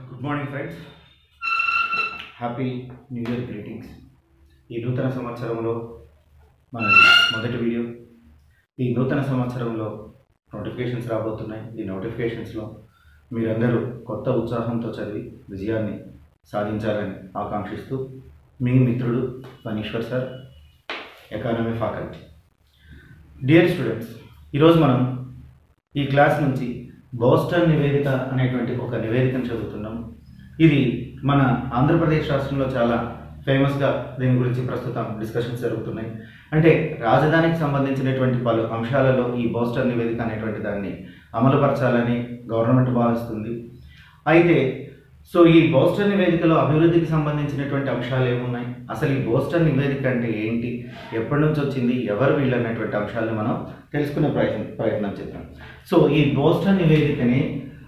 good morning friends happy new year greetings ఈ నూతన సంవత్సరంలో మన మొదటి వీడియో ఈ నూతన సంవత్సరంలో నోటిఫికేషన్స్ రాబోతున్నాయి ఈ నోటిఫికేషన్స్లో మీరందరూ కొత్త ఉత్సాహంతో చదివి విజయాన్ని సాధించాలని ఆకాంక్షిస్తూ మీ మిత్రుడు Manishwar sir economy faculty dear students ఈరోజు మనం ఈ క్లాస్ నుంచి బోస్టన్ నివేదిక అనేటువంటి ఒక నివేదికను చదువుతున్నాం ఇది మన ఆంధ్రప్రదేశ్ రాష్ట్రంలో చాలా ఫేమస్గా దీని గురించి ప్రస్తుతం డిస్కషన్స్ జరుగుతున్నాయి అంటే రాజధానికి సంబంధించినటువంటి పలు అంశాలలో ఈ బోస్టన్ నివేదిక అనేటువంటి దాన్ని అమలుపరచాలని గవర్నమెంట్ భావిస్తుంది అయితే సో ఈ బోస్టన్ నివేదికలో అభివృద్ధికి సంబంధించినటువంటి అంశాలు ఏమున్నాయి అసలు ఈ బోస్టన్ నివేదిక అంటే ఏంటి ఎప్పటి నుంచి వచ్చింది ఎవరు వీళ్ళు అన్నటువంటి అంశాలను మనం తెలుసుకునే ప్రయత్నం ప్రయత్నం చేద్దాం సో ఈ బోస్టన్ నివేదికని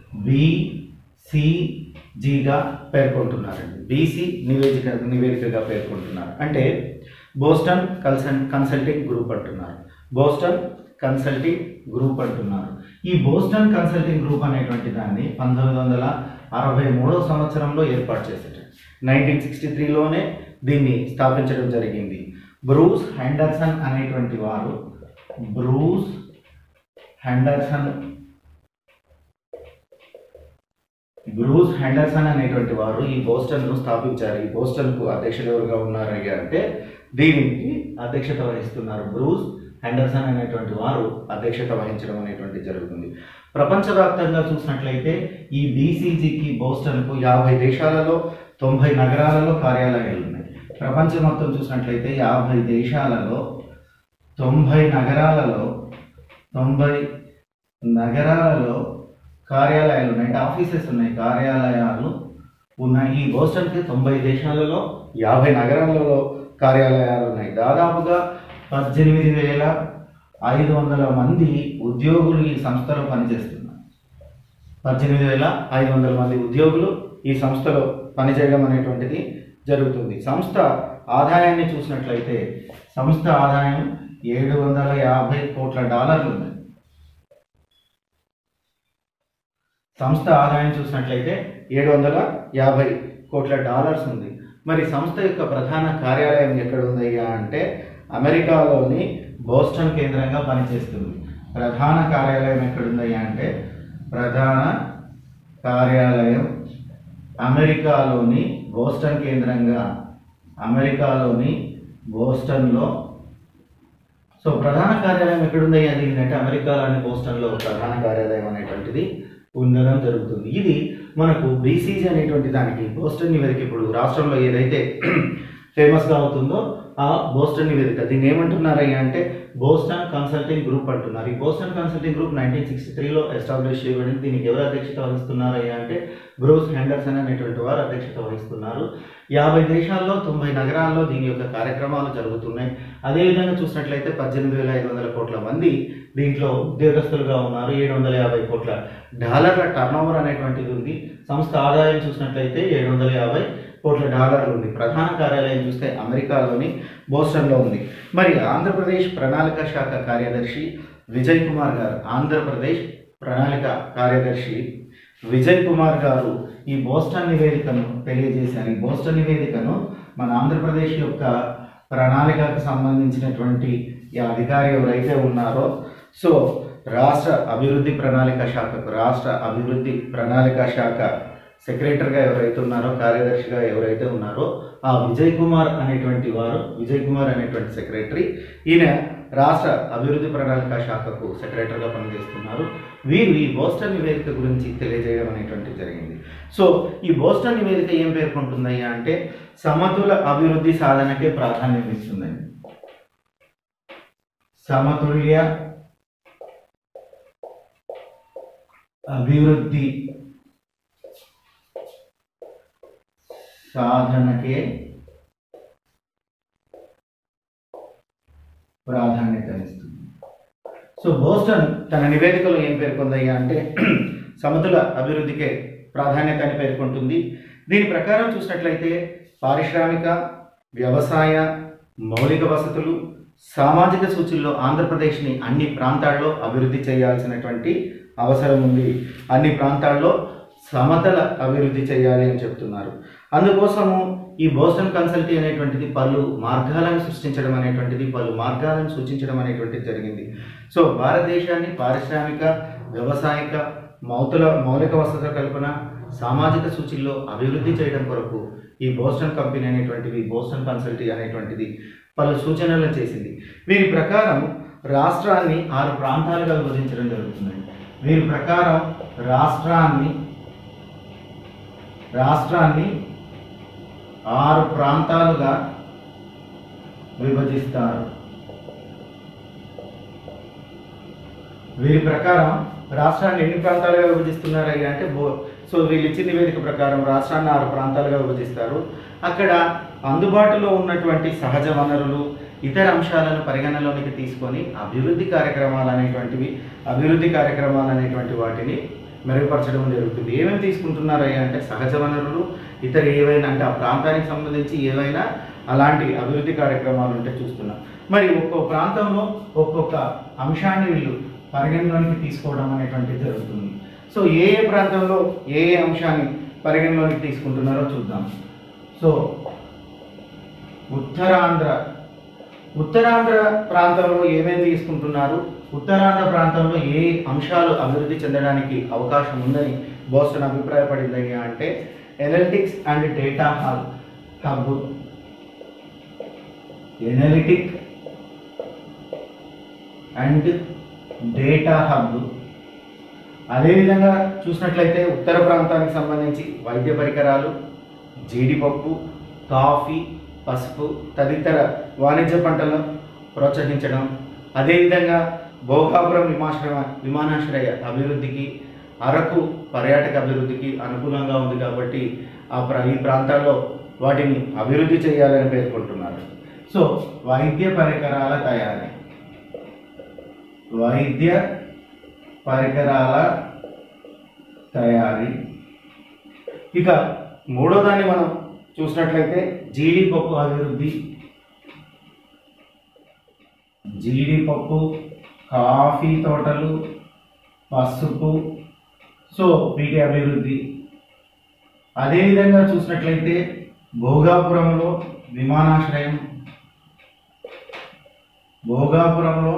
బీసీజీగా పేర్కొంటున్నారండి బీసీ నివేదిక నివేదికగా పేర్కొంటున్నారు అంటే బోస్టన్ కన్సల్ కన్సల్టింగ్ గ్రూప్ అంటున్నారు బోస్టన్ కన్సల్టింగ్ గ్రూప్ అంటున్నారు ఈ బోస్టన్ కన్సల్టింగ్ గ్రూప్ అనేటువంటి దాన్ని పంతొమ్మిది వందల అరవై మూడవ సంవత్సరంలో ఏర్పాటు చేశారు నైన్టీన్ సిక్స్టీ త్రీలోనే దీన్ని స్థాపించడం జరిగింది బ్రూస్ హెండర్సన్ అనేటువంటి వారు బ్రూస్ హెండర్సన్ బ్రూస్ హెండర్సన్ అనేటువంటి వారు ఈ బోస్టన్ను స్థాపించారు ఈ బోస్టన్కు అధ్యక్షుడు ఎవరుగా ఉన్నారయ్యా అంటే దీనికి అధ్యక్షత వహిస్తున్నారు బ్రూస్ హెండర్సన్ అనేటువంటి వారు అధ్యక్షత వహించడం అనేటువంటి జరుగుతుంది ప్రపంచవ్యాప్తంగా చూసినట్లయితే ఈ బీసీజీకి బోస్టన్కు యాభై దేశాలలో తొంభై నగరాలలో కార్యాలయాలు ఉన్నాయి ప్రపంచం మొత్తం చూసినట్లయితే యాభై దేశాలలో తొంభై నగరాలలో తొంభై నగరాలలో కార్యాలయాలు ఉన్నాయి అంటే ఆఫీసెస్ ఉన్నాయి కార్యాలయాలు ఉన్నాయి ఈ బోస్టన్కి తొంభై దేశాలలో యాభై నగరాలలో కార్యాలయాలు ఉన్నాయి దాదాపుగా పద్దెనిమిది వేల ఐదు వందల మంది ఉద్యోగులు ఈ సంస్థలో పనిచేస్తున్నారు పద్దెనిమిది వేల ఐదు వందల మంది ఉద్యోగులు ఈ సంస్థలో పనిచేయడం అనేటువంటిది జరుగుతుంది సంస్థ ఆదాయాన్ని చూసినట్లయితే సంస్థ ఆదాయం ఏడు వందల యాభై కోట్ల డాలర్లు ఉన్నాయి సంస్థ ఆదాయం చూసినట్లయితే ఏడు వందల యాభై కోట్ల డాలర్స్ ఉంది మరి సంస్థ యొక్క ప్రధాన కార్యాలయం ఎక్కడ ఉందయ్యా అంటే అమెరికాలోని బోస్టన్ కేంద్రంగా పనిచేస్తుంది ప్రధాన కార్యాలయం ఎక్కడుందయ్యా అంటే ప్రధాన కార్యాలయం అమెరికాలోని బోస్టన్ కేంద్రంగా అమెరికాలోని బోస్టన్లో సో ప్రధాన కార్యాలయం ఎక్కడుందయ్యా అది అంటే అమెరికాలోని బోస్టన్లో ప్రధాన కార్యాలయం అనేటువంటిది ఉండడం జరుగుతుంది ఇది మనకు బీసీజీ అనేటువంటి దానికి బోస్టన్ నివేదిక ఇప్పుడు రాష్ట్రంలో ఏదైతే ఫేమస్గా అవుతుందో ఆ బోస్టన్ నివేదిక దీన్ని ఏమంటున్నారయ్యా అంటే బోస్టన్ కన్సల్టింగ్ గ్రూప్ అంటున్నారు ఈ Boston Consulting Group nineteen sixty త్రీలో ఎస్టాబ్లిష్ చేయబడింది దీనికి ఎవరు అధ్యక్షత వహిస్తున్నారయ్యా అంటే బ్రూస్ హెండర్సన్ అనేటువంటి వారు అధ్యక్షత వహిస్తున్నారు యాభై దేశాల్లో తొంభై నగరాల్లో దీని యొక్క కార్యక్రమాలు జరుగుతున్నాయి అదేవిధంగా చూసినట్లయితే పద్దెనిమిది వేల ఐదు వందల కోట్ల మంది దీంట్లో ఉద్యోగస్తులుగా ఉన్నారు ఏడు వందల యాభై కోట్ల డాలర్ల టర్నోవర్ అనేటువంటిది ఉంది సంస్థ ఆదాయం చూసినట్లయితే ఏడు వందల యాభై కోట్ల డాలర్లు ఉంది ప్రధాన కార్యాలయం చూస్తే అమెరికాలోని బోస్టన్లో ఉంది మరి ఆంధ్రప్రదేశ్ ప్రణాళిక శాఖ కార్యదర్శి విజయ్ కుమార్ గారు ఆంధ్రప్రదేశ్ ప్రణాళిక కార్యదర్శి విజయ్ కుమార్ గారు ఈ బోస్టన్ నివేదికను తెలియజేశారు ఈ బోస్టన్ నివేదికను మన ఆంధ్రప్రదేశ్ యొక్క ప్రణాళికకు సంబంధించినటువంటి ఈ అధికారి ఎవరైతే ఉన్నారో సో రాష్ట్ర అభివృద్ధి ప్రణాళిక శాఖకు రాష్ట్ర అభివృద్ధి ప్రణాళిక శాఖ సెక్రటరీగా ఎవరైతే ఉన్నారో కార్యదర్శిగా ఎవరైతే ఉన్నారో ఆ విజయ్ కుమార్ అనేటువంటి వారు విజయ్ కుమార్ అనేటువంటి సెక్రటరీ ఈయన రాష్ట్ర అభివృద్ధి ప్రణాళిక శాఖకు సెక్రటరీగా పనిచేస్తున్నారు వీరు ఈ బోస్టన్ నివేదిక గురించి తెలియజేయడం అనేటువంటిది జరిగింది సో ఈ బోస్టన్ నివేదిక ఏం పేర్కొంటుందయ్యా అంటే సమతుల అభివృద్ధి సాధనకే ప్రాధాన్యం ఇస్తుందండి సమతుల్య అభివృద్ధి సాధనకే ప్రాధాన్యతనిస్తుంది సో బోస్టన్ తన నివేదికలో ఏం పేర్కొందయ్యా అంటే సమతుల అభివృద్ధికే ప్రాధాన్యత అని పేర్కొంటుంది దీని ప్రకారం చూసినట్లయితే పారిశ్రామిక వ్యవసాయ మౌలిక వసతులు సామాజిక సూచీల్లో ఆంధ్రప్రదేశ్ని అన్ని ప్రాంతాల్లో అభివృద్ధి చేయాల్సినటువంటి అవసరం ఉంది అన్ని ప్రాంతాల్లో సమతల అభివృద్ధి చేయాలి అని చెప్తున్నారు అందుకోసము ఈ బోస్టన్ కన్సల్టీ అనేటువంటిది పలు మార్గాలను సృష్టించడం అనేటువంటిది పలు మార్గాలను సూచించడం అనేటువంటిది జరిగింది సో భారతదేశాన్ని పారిశ్రామిక వ్యవసాయక మౌతుల మౌలిక వసతుల కల్పన సామాజిక సూచీల్లో అభివృద్ధి చేయడం కొరకు ఈ బోస్టన్ కంపెనీ అనేటువంటిది బోస్టన్ కన్సల్టీ అనేటువంటిది పలు సూచనలు చేసింది వీరి ప్రకారం రాష్ట్రాన్ని ఆరు ప్రాంతాలుగా విభజించడం జరుగుతుందండి వీరి ప్రకారం రాష్ట్రాన్ని రాష్ట్రాన్ని ఆరు ప్రాంతాలుగా విభజిస్తారు వీరి ప్రకారం రాష్ట్రాన్ని ఎన్ని ప్రాంతాలుగా విభజిస్తున్నారయ్యా అంటే బో సో వీళ్ళు ఇచ్చిన నివేదిక ప్రకారం రాష్ట్రాన్ని ఆరు ప్రాంతాలుగా విభజిస్తారు అక్కడ అందుబాటులో ఉన్నటువంటి సహజ వనరులు ఇతర అంశాలను పరిగణలోనికి తీసుకొని అభివృద్ధి కార్యక్రమాలు అనేటువంటివి అభివృద్ధి కార్యక్రమాలు అనేటువంటి వాటిని మెరుగుపరచడం జరుగుతుంది ఏమేమి తీసుకుంటున్నారయ్యా అంటే సహజ వనరులు ఇతర ఏవైనా అంటే ఆ ప్రాంతానికి సంబంధించి ఏవైనా అలాంటి అభివృద్ధి కార్యక్రమాలు ఉంటే చూస్తున్నాం మరి ఒక్కో ప్రాంతంలో ఒక్కొక్క అంశాన్ని వీళ్ళు పరిగణలోనికి తీసుకోవడం అనేటువంటిది జరుగుతుంది సో ఏ ఏ ప్రాంతంలో ఏ ఏ అంశాన్ని పరిగణలోనికి తీసుకుంటున్నారో చూద్దాం సో ఉత్తరాంధ్ర ఉత్తరాంధ్ర ప్రాంతంలో ఏమేమి తీసుకుంటున్నారు ఉత్తరాంధ్ర ప్రాంతంలో ఏ అంశాలు అభివృద్ధి చెందడానికి అవకాశం ఉందని బోస్టన్ అభిప్రాయపడింది అంటే analytics and data hub hub analytic and data hub అదేవిధంగా చూసినట్లయితే ఉత్తర ప్రాంతానికి సంబంధించి వైద్య పరికరాలు జీడిపప్పు కాఫీ పసుపు తదితర వాణిజ్య పంటలను ప్రోత్సహించడం అదేవిధంగా భోగాపురం విమాశ్రయ విమానాశ్రయ అభివృద్ధికి అరకు పర్యాటక అభివృద్ధికి అనుకూలంగా ఉంది కాబట్టి ఆ ప్ర ఈ ప్రాంతాల్లో వాటిని అభివృద్ధి చేయాలని పేర్కొంటున్నారు సో వైద్య పరికరాల తయారీ వైద్య పరికరాల తయారీ ఇక మూడో దాన్ని మనం చూసినట్లయితే జీడిపప్పు అభివృద్ధి జీడిపప్పు కాఫీ తోటలు పసుపు సో వీటి అభివృద్ధి అదేవిధంగా చూసినట్లయితే భోగాపురంలో విమానాశ్రయం భోగాపురంలో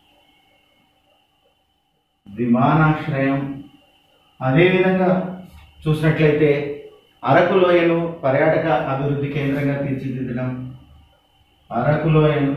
విమానాశ్రయం అదేవిధంగా చూసినట్లయితే అరకు లోయను పర్యాటక అభివృద్ధి కేంద్రంగా తీర్చిదిద్దడం అరకు లోయను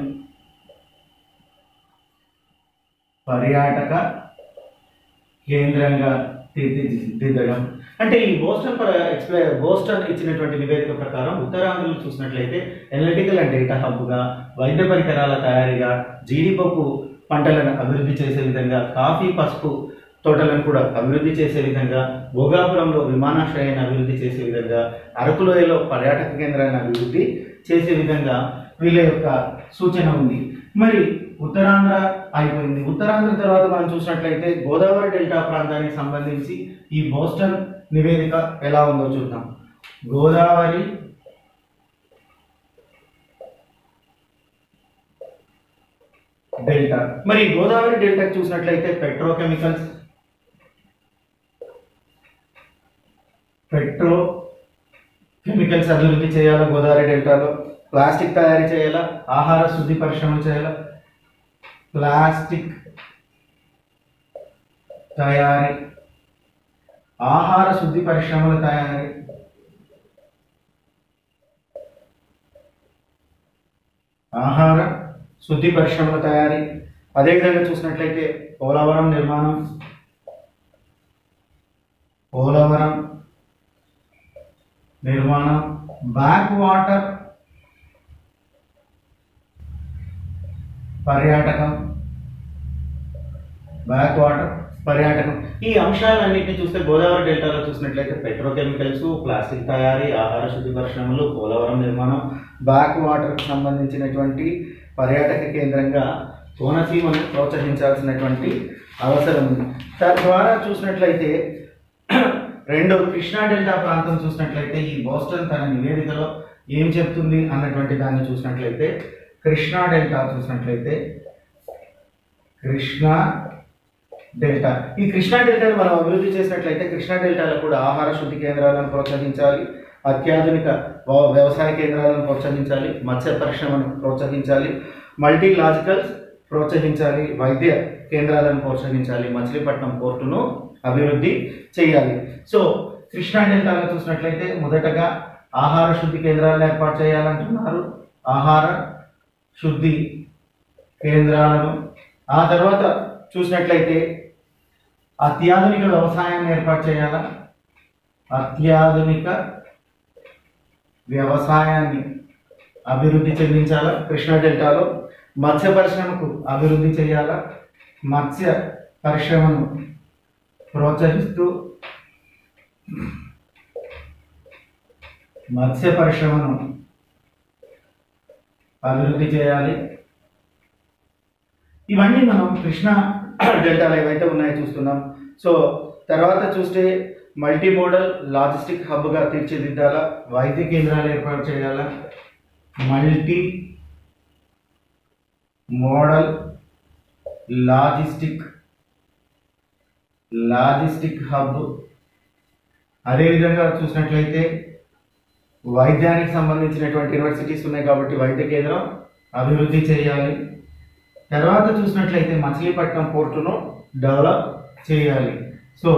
పర్యాటక కేంద్రంగా తీర్చిదిద్దడం అంటే ఈ బోస్టన్ పర ఎక్స్ప్లై బోస్టన్ ఇచ్చినటువంటి నివేదిక ప్రకారం ఉత్తరాంధ్రలో చూసినట్లయితే ఎనలిటికల్ అండ్ డేటా హబ్గా వైద్య పరికరాల తయారీగా జీడిపప్పు పంటలను అభివృద్ధి చేసే విధంగా కాఫీ పసుపు తోటలను కూడా అభివృద్ధి చేసే విధంగా భోగాపురంలో విమానాశ్రయాన్ని అభివృద్ధి చేసే విధంగా అరకులోయలో పర్యాటక కేంద్రాన్ని అభివృద్ధి చేసే విధంగా వీళ్ళ యొక్క సూచన ఉంది మరి ఉత్తరాంధ్ర అయిపోయింది ఉత్తరాంధ్ర తర్వాత మనం చూసినట్లయితే గోదావరి డెల్టా ప్రాంతానికి సంబంధించి ఈ బోస్టన్ నివేదిక ఎలా ఉందో చూద్దాం గోదావరి డెల్టా మరి ఈ గోదావరి డెల్టా చూసినట్లయితే పెట్రోకెమికల్స్ పెట్రో కెమికల్స్ అభివృద్ధి చేయాలా గోదావరి డెల్టాలో ప్లాస్టిక్ తయారీ చేయాలా ఆహార శుద్ధి పరిశ్రమలు చేయాలా ప్లాస్టిక్ తయారీ ఆహార శుద్ధి పరిశ్రమల తయారీ ఆహార శుద్ధి పరిశ్రమల తయారీ అదేవిధంగా చూసినట్లయితే పోలవరం నిర్మాణం పోలవరం నిర్మాణం బ్యాక్ వాటర్ పర్యాటకం బ్యాక్ వాటర్ పర్యాటకం ఈ అంశాలన్నింటినీ చూస్తే గోదావరి డెల్టాలో చూసినట్లయితే పెట్రోకెమికల్స్ ప్లాస్టిక్ తయారీ ఆహార శుద్ధి పరిశ్రమలు పోలవరం నిర్మాణం బ్యాక్ వాటర్కి సంబంధించినటువంటి పర్యాటక కేంద్రంగా కోనసీమను ప్రోత్సహించాల్సినటువంటి అవసరం ఉంది తద్వారా చూసినట్లయితే రెండో కృష్ణా డెల్టా ప్రాంతం చూసినట్లయితే ఈ బోస్టన్ తన నివేదికలో ఏం చెప్తుంది అన్నటువంటి దాన్ని చూసినట్లయితే కృష్ణా డెల్టా చూసినట్లయితే కృష్ణా డెల్టా ఈ కృష్ణా డెల్టాను మనం అభివృద్ధి చేసినట్లయితే కృష్ణా కేంద్రాలలో కూడా ఆహార శుద్ధి కేంద్రాలను ప్రోత్సహించాలి అత్యాధునిక వ- వ్యవసాయ కేంద్రాలను ప్రోత్సహించాలి మత్స్య పరిశ్రమను ప్రోత్సహించాలి మల్టీ లాజికల్స్ ప్రోత్సహించాలి వైద్య కేంద్రాలను ప్రోత్సహించాలి మచిలీపట్నం పోర్టును అభివృద్ధి చేయాలి సో కృష్ణా డెల్టాలో చూసినట్లయితే మొదటగా ఆహార శుద్ధి కేంద్రాలను ఏర్పాటు చేయాలంటున్నారు ఆహార శుద్ధి కేంద్రాలను ఆ తర్వాత చూసినట్లయితే అత్యాధునిక వ్యవసాయాన్ని ఏర్పాటు చేయాలా అత్యాధునిక వ్యవసాయాన్ని అభివృద్ధి చెందించాలా కృష్ణా డెల్టాలో మత్స్య పరిశ్రమకు అభివృద్ధి చేయాలా మత్స్య పరిశ్రమను ప్రోత్సహిస్తూ మత్స్య పరిశ్రమను అభివృద్ధి చేయాలి ఇవన్నీ మనం కృష్ణా డెల్టాలో ఏవైతే ఉన్నాయో చూస్తున్నాం సో తర్వాత చూస్తే మల్టీ మోడల్ లాజిస్టిక్ హబ్గా తీర్చిదిద్దాలా వైద్య కేంద్రాలు ఏర్పాటు చేయాలా multi modal logistic logistic hub అదేవిధంగా చూసినట్లయితే వైద్యానికి సంబంధించినటువంటి యూనివర్సిటీస్ ఉన్నాయి కాబట్టి వైద్య కేంద్రం అభివృద్ధి చేయాలి తర్వాత చూసినట్లయితే మచిలీపట్నం పోర్టును డెవలప్ చేయాలి సో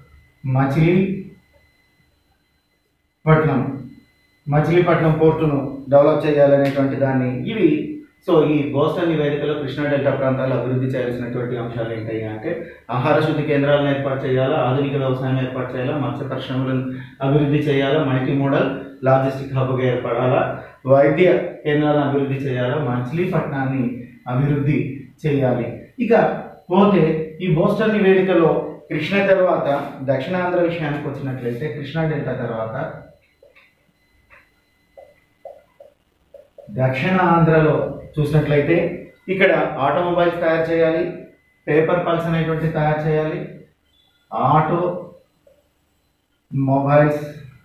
మచిలీపట్నం మచిలీపట్నం పోర్టును డెవలప్ చేయాలనేటువంటి దాన్ని ఇవి సో ఈ బోస్టన్ నివేదికలో కృష్ణా డెల్టా ప్రాంతాలు అభివృద్ధి చేయాల్సినటువంటి అంశాలు ఏంటి అంటే ఆహార శుద్ధి కేంద్రాలను ఏర్పాటు చేయాలా ఆధునిక వ్యవసాయం ఏర్పాటు చేయాలా మత్స్య పరిశ్రమలను అభివృద్ధి చేయాలా మల్టీ మోడల్ లాజిస్టిక్ హబ్గా ఏర్పడాలా వైద్య కేంద్రాలను అభివృద్ధి చేయాలా మచిలీపట్నాన్ని అభివృద్ధి చేయాలి ఇక పోతే ఈ బోస్టన్ నివేదికలో కృష్ణ తర్వాత దక్షిణాంధ్ర విషయానికి వచ్చినట్లయితే కృష్ణా డెల్టా తర్వాత దక్షిణ ఆంధ్రలో చూసినట్లయితే ఇక్కడ ఆటోమొబైల్స్ తయారు చేయాలి పేపర్ పల్స్ అనేటువంటి తయారు చేయాలి ఆటో మొబైల్స్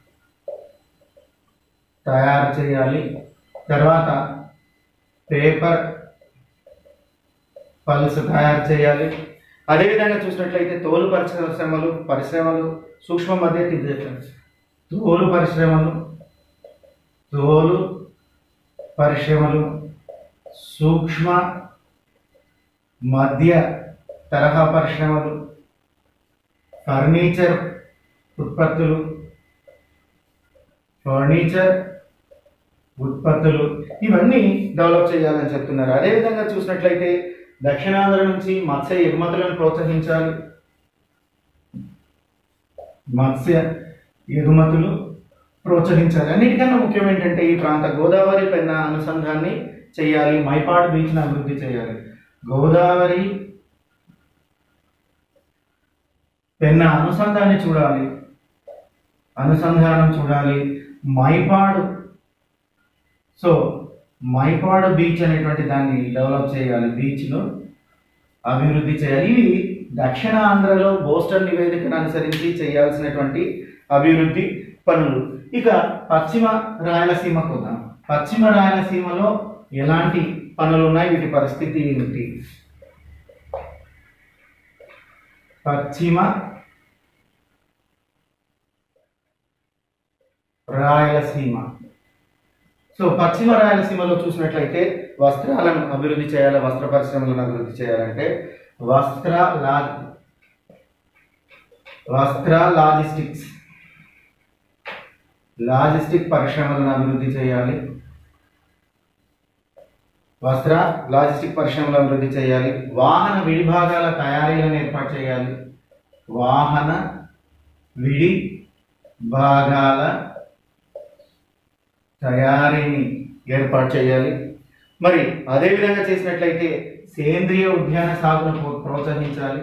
తయారు చేయాలి తర్వాత పేపర్ పల్స్ తయారు చేయాలి అదేవిధంగా చూసినట్లయితే తోలు పరిశ్రమలు పరిశ్రమలు సూక్ష్మ మధ్య తోలు పరిశ్రమలు తోలు పరిశ్రమలు సూక్ష్మ మధ్య తరహా పరిశ్రమలు ఫర్నిచర్ ఉత్పత్తులు ఫర్నిచర్ ఉత్పత్తులు ఇవన్నీ డెవలప్ చేయాలని చెప్తున్నారు అదేవిధంగా చూసినట్లయితే దక్షిణాంధ్ర నుంచి మత్స్య ఎగుమతులను ప్రోత్సహించాలి మత్స్య ఎగుమతులు ప్రోత్సహించాలి అన్నిటికన్నా ముఖ్యం ఏంటంటే ఈ ప్రాంత గోదావరి పెన్న అనుసంధాన్ని చేయాలి మైపాడు బీచ్ను అభివృద్ధి చేయాలి గోదావరి పెన్న అనుసంధాన్ని చూడాలి అనుసంధానం చూడాలి మైపాడు సో మైపాడు బీచ్ అనేటువంటి దాన్ని డెవలప్ చేయాలి బీచ్ను అభివృద్ధి చేయాలి ఇవి దక్షిణ ఆంధ్రలో బోస్టన్ నివేదికను అనుసరించి చేయాల్సినటువంటి అభివృద్ధి పనులు ఇక పశ్చిమ రాయలసీమకు వద్దాం పశ్చిమ రాయలసీమలో ఎలాంటి పనులు ఉన్నాయి వీటి పరిస్థితి ఏమిటి పశ్చిమ రాయలసీమ సో పశ్చిమ రాయలసీమలో చూసినట్లయితే వస్త్రాలను అభివృద్ధి చేయాలి వస్త్ర పరిశ్రమలను అభివృద్ధి చేయాలంటే వస్త్ర లా వస్త్ర లాజిస్టిక్స్ లాజిస్టిక్ పరిశ్రమలను అభివృద్ధి చేయాలి వస్త్ర లాజిస్టిక్ పరిశ్రమలను అభివృద్ధి చేయాలి వాహన విడిభాగాల తయారీలను ఏర్పాటు చేయాలి వాహన విడి భాగాల తయారీని ఏర్పాటు చేయాలి మరి అదే విధంగా చేసినట్లయితే సేంద్రియ ఉద్యాన సాగును ప్రోత్సహించాలి ప్రోత్సహించాలి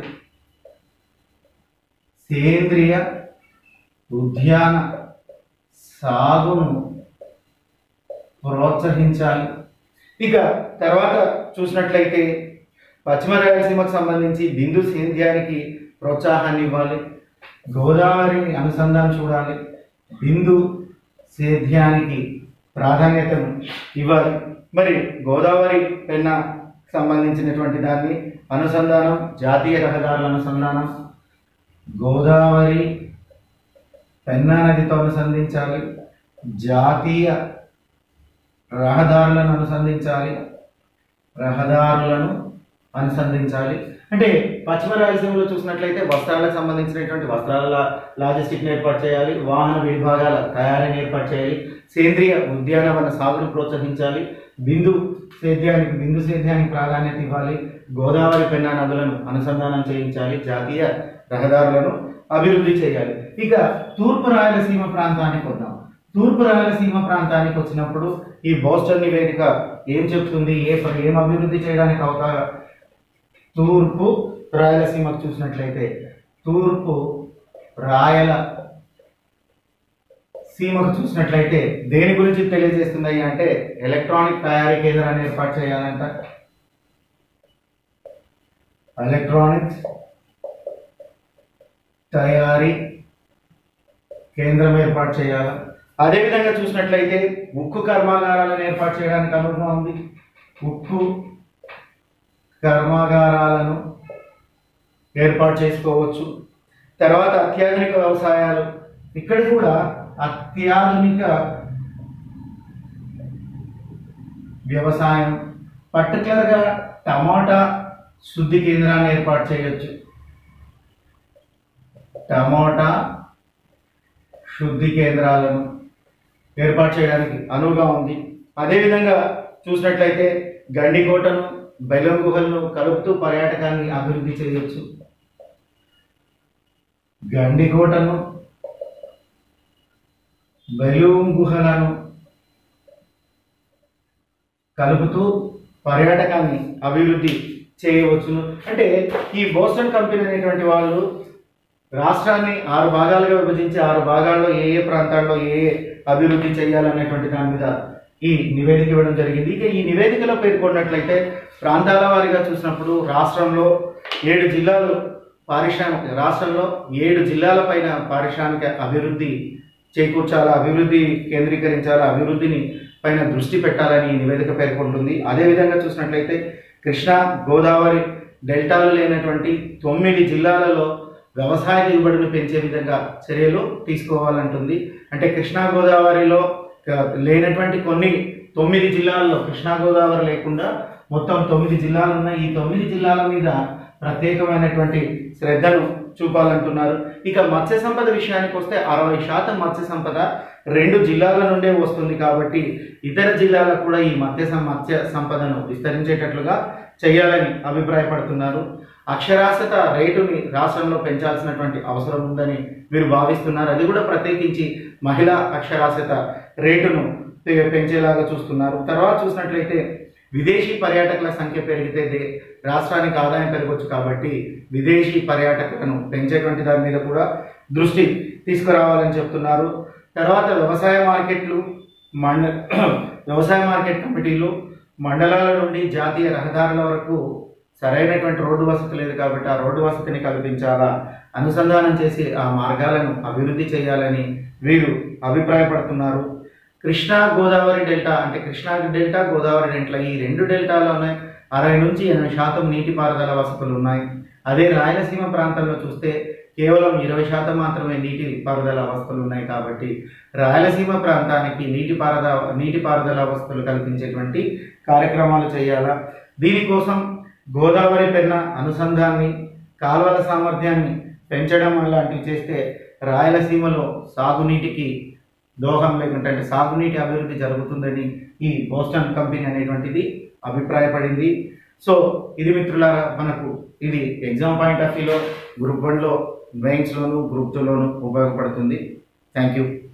సేంద్రియ ఉద్యాన సాగును ప్రోత్సహించాలి ఇక తర్వాత చూసినట్లయితే పశ్చిమ రాయలసీమకు సంబంధించి బిందు సేంద్యానికి ప్రోత్సాహాన్ని ఇవ్వాలి గోదావరిని అనుసంధానం చూడాలి బిందు సేద్యానికి ప్రాధాన్యతను ఇవ్వాలి మరి గోదావరి పెన్న సంబంధించినటువంటి దాన్ని అనుసంధానం జాతీయ రహదారుల అనుసంధానం గోదావరి పెన్నా నదితో అనుసంధించాలి జాతీయ రహదారులను అనుసంధించాలి రహదారులను అనుసంధించాలి అంటే పశ్చిమ రాయలసీమలో చూసినట్లయితే వస్త్రాలకు సంబంధించినటువంటి వస్త్రాల లాజిస్టిక్ ఏర్పాటు చేయాలి వాహన విభాగాల తయారీని ఏర్పాటు చేయాలి సేంద్రియ ఉద్యానవన సాగును ప్రోత్సహించాలి బిందు సేద్యానికి బిందు సేద్యానికి ప్రాధాన్యత ఇవ్వాలి గోదావరి పెన్నా నదులను అనుసంధానం చేయించాలి జాతీయ రహదారులను అభివృద్ధి చేయాలి ఇక తూర్పు రాయలసీమ ప్రాంతానికి వద్దాం తూర్పు రాయలసీమ ప్రాంతానికి వచ్చినప్పుడు ఈ బోస్టన్ నివేదిక ఏం చెప్తుంది ఏ ప్ర- ఏం అభివృద్ధి చేయడానికి అవకా తూర్పు రాయలసీమకు చూసినట్లయితే తూర్పు రాయల సీమకు చూసినట్లయితే దేని గురించి తెలియజేస్తుంది అంటే ఎలక్ట్రానిక్ తయారీ కేంద్రాన్ని ఏర్పాటు చేయాలంట ఎలక్ట్రానిక్స్ తయారీ కేంద్రం ఏర్పాటు చేయాలి అదేవిధంగా చూసినట్లయితే ఉక్కు కర్మాగారాలను ఏర్పాటు చేయడానికి అనుభవం ఉంది ఉక్కు కర్మాగారాలను ఏర్పాటు చేసుకోవచ్చు తర్వాత అత్యాధునిక వ్యవసాయాలు ఇక్కడ కూడా అత్యాధునిక వ్యవసాయం పర్టికులర్గా టమాటా శుద్ధి కేంద్రాన్ని ఏర్పాటు చేయొచ్చు టమాటా శుద్ధి కేంద్రాలను ఏర్పాటు చేయడానికి అనువుగా ఉంది అదేవిధంగా చూసినట్లయితే గండికోటను బెల్లం గుహలను కలుపుతూ పర్యాటకాన్ని అభివృద్ధి చేయొచ్చు గండికోటను బెలూం గుహలను కలుపుతూ పర్యాటకాన్ని అభివృద్ధి చేయవచ్చును అంటే ఈ బోస్టన్ కంపెనీ అనేటువంటి వాళ్ళు రాష్ట్రాన్ని ఆరు భాగాలుగా విభజించి ఆరు భాగాల్లో ఏ ఏ ప్రాంతాల్లో ఏ ఏ అభివృద్ధి చేయాలనేటువంటి దాని మీద ఈ నివేదిక ఇవ్వడం జరిగింది ఇక ఈ నివేదికలో పేర్కొన్నట్లయితే ప్రాంతాల వారీగా చూసినప్పుడు రాష్ట్రంలో ఏడు జిల్లాలు పారిశ్రామిక రాష్ట్రంలో ఏడు జిల్లాల పైన పారిశ్రామిక అభివృద్ధి చేకూర్చాలా అభివృద్ధి కేంద్రీకరించాలా అభివృద్ధిని పైన దృష్టి పెట్టాలని ఈ నివేదిక పేర్కొంటుంది అదేవిధంగా చూసినట్లయితే కృష్ణా గోదావరి డెల్టాలు లేనటువంటి తొమ్మిది జిల్లాలలో వ్యవసాయ దిగుబడులు పెంచే విధంగా చర్యలు తీసుకోవాలంటుంది అంటే కృష్ణా గోదావరిలో క- లేనటువంటి కొన్ని తొమ్మిది జిల్లాల్లో కృష్ణా గోదావరి లేకుండా మొత్తం తొమ్మిది జిల్లాలు ఉన్నాయి ఈ తొమ్మిది జిల్లాల మీద ప్రత్యేకమైనటువంటి శ్రద్ధను చూపాలంటున్నారు ఇక మత్స్య సంపద విషయానికి వస్తే అరవై శాతం మత్స్య సంపద రెండు జిల్లాల నుండే వస్తుంది కాబట్టి ఇతర జిల్లాలకు కూడా ఈ మత్స్య సం- మత్స్య సంపదను విస్తరించేటట్లుగా చేయాలని అభిప్రాయపడుతున్నారు అక్షరాస్యత రేటుని రాష్ట్రంలో పెంచాల్సినటువంటి అవసరం ఉందని వీరు భావిస్తున్నారు అది కూడా ప్రత్యేకించి మహిళా అక్షరాస్యత రేటును పె- పెంచేలాగా చూస్తున్నారు తర్వాత చూసినట్లయితే విదేశీ పర్యాటకుల సంఖ్య పెరిగితే దే- రాష్ట్రానికి ఆదాయం పెరగవచ్చు కాబట్టి విదేశీ పర్యాటకులను పెంచేటువంటి దాని మీద కూడా దృష్టి తీసుకురావాలని చెప్తున్నారు తర్వాత వ్యవసాయ మార్కెట్లు మండ వ్యవసాయ మార్కెట్ కమిటీలు మండలాల నుండి జాతీయ రహదారుల వరకు సరైనటువంటి రోడ్డు వసతి లేదు కాబట్టి ఆ రోడ్డు వసతిని కల్పించాలా అనుసంధానం చేసి ఆ మార్గాలను అభివృద్ధి చేయాలని వీరు అభిప్రాయపడుతున్నారు కృష్ణా గోదావరి డెల్టా అంటే కృష్ణా డెల్టా గోదావరి డెల్టా ఈ రెండు డెల్టాలోనే అరవై నుంచి ఎనభై శాతం నీటిపారుదల వసతులు ఉన్నాయి అదే రాయలసీమ ప్రాంతంలో చూస్తే కేవలం ఇరవై శాతం మాత్రమే నీటి పారుదల వసతులు ఉన్నాయి కాబట్టి రాయలసీమ ప్రాంతానికి నీటి పారద నీటిపారుదల వసతులు కల్పించేటువంటి కార్యక్రమాలు చేయాలా దీనికోసం గోదావరి పెన్న అనుసంధాన్ని కాలువల సామర్థ్యాన్ని పెంచడం లాంటివి చేస్తే రాయలసీమలో సాగునీటికి దోహం లేకుంటే అంటే సాగునీటి అభివృద్ధి జరుగుతుందని ఈ బోస్టన్ కంపెనీ అనేటువంటిది అభిప్రాయపడింది సో ఇది మిత్రులారా మనకు ఇది ఎగ్జామ్ పాయింట్ ఆఫ్ వ్యూలో గ్రూప్ వన్లో మెయిన్స్లోను గ్రూప్ టూలోను ఉపయోగపడుతుంది థ్యాంక్ యూ